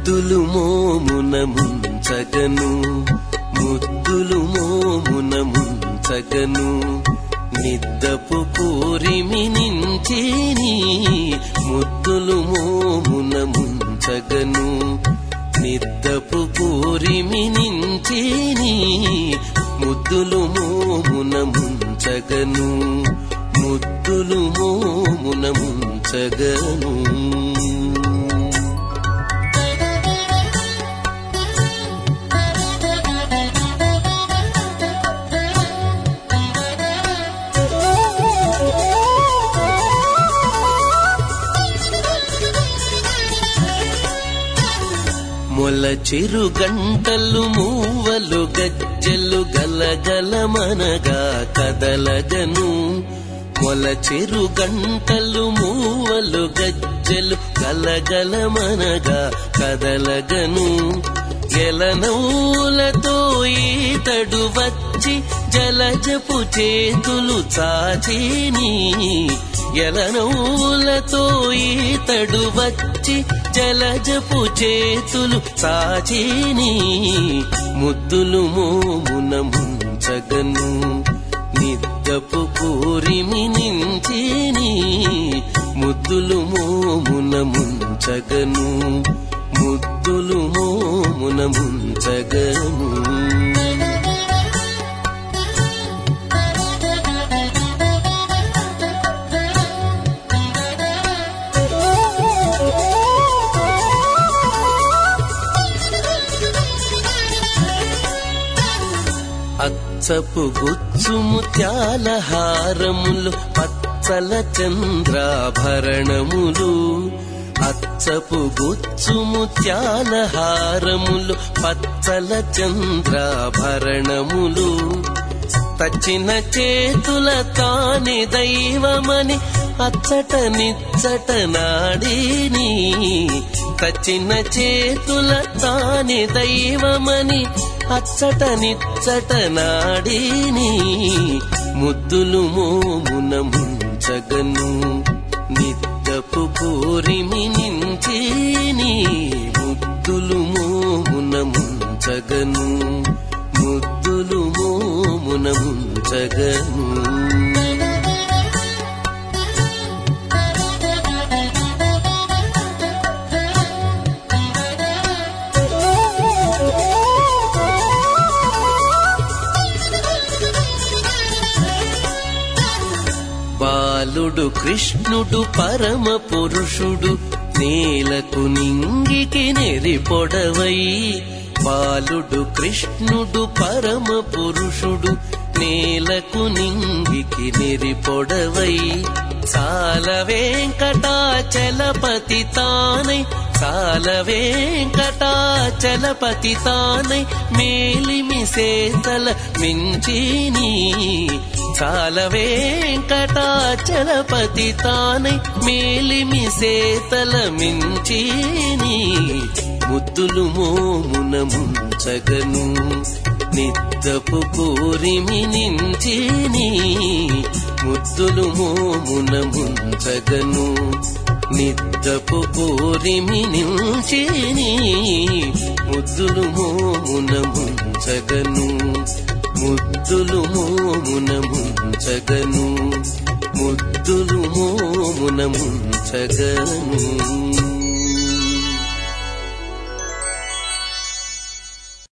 ముద్దులు మోమున ముంచగను ముద్దులు మోమున ముంచగను నిద్దపు పూరిమి నించేని ముద్దులు మోమున ముంచగను నిద్దపు పూరిమి నించేని ముద్దులు మోమున ముంచగను ముద్దులు మోమున ముంచగను మొల చిరు గంటలు మూవలు గజ్జలు గలగలమనగా కదలగను మొల చిరు గంటలు మూవలు గజ్జలు గలగలమనగా కదలగను ఎలనౌలతో ఈతడు వచ్చి జలజపు చేతులు చాచిని ఎలనౌలతో ఈతడు వచ్చి జలజపు చేతులు చాచిని ముద్దులు మోమున ముంచగను నిద్దపు పూరిమి నించిని ముద్దులు మోమున ముంచగను ముద్దులు మోమున ముంచగను అచ్చపు గుచ్చు ముత్యాల హారములు పచ్చల చంద్రాభరణములు అచ్చపు గుచ్చు ముత్యాల హారములు పచ్చల చంద్రాభరణములు తచ్చిన చేతుల తాని దైవమని అచ్చట నిచ్చట నాడిని తచ్చిన చేతుల తాని దైవమని అచ్చట నిచ్చట నాడిని ముద్దులు మోమున ముంచగను నిద్దపు పూరిమి నించిని ముద్దులు మోమున ముంచగను ముద్దులు మోమున ముంచగను బాలుడు కృష్ణుడు పరమ పురుషుడు నేలకు నింగికి నెరి పొడవై బాలుడు కృష్ణుడు పరమ పురుషుడు నేలకు నింగికి నెరి పొడవై చాల వెంకటాచలపతి తానై చాల వెంకటాచలపతి తానై మేలిమి సేతల మించిని చాల వెంకటాచలపతి తానై మేలిమి సేతల మించిని ముద్దులు మోమున ముంచగను నిద్దపు కోరిమి నించిని ముద్దులు మోమున ముంచగను నిద్దపు కోరిమి నించిని ముద్దులు మోమున ముంచగను ముద్దులు మోమున ముంచగను ముద్దులు మోమున ముంచగను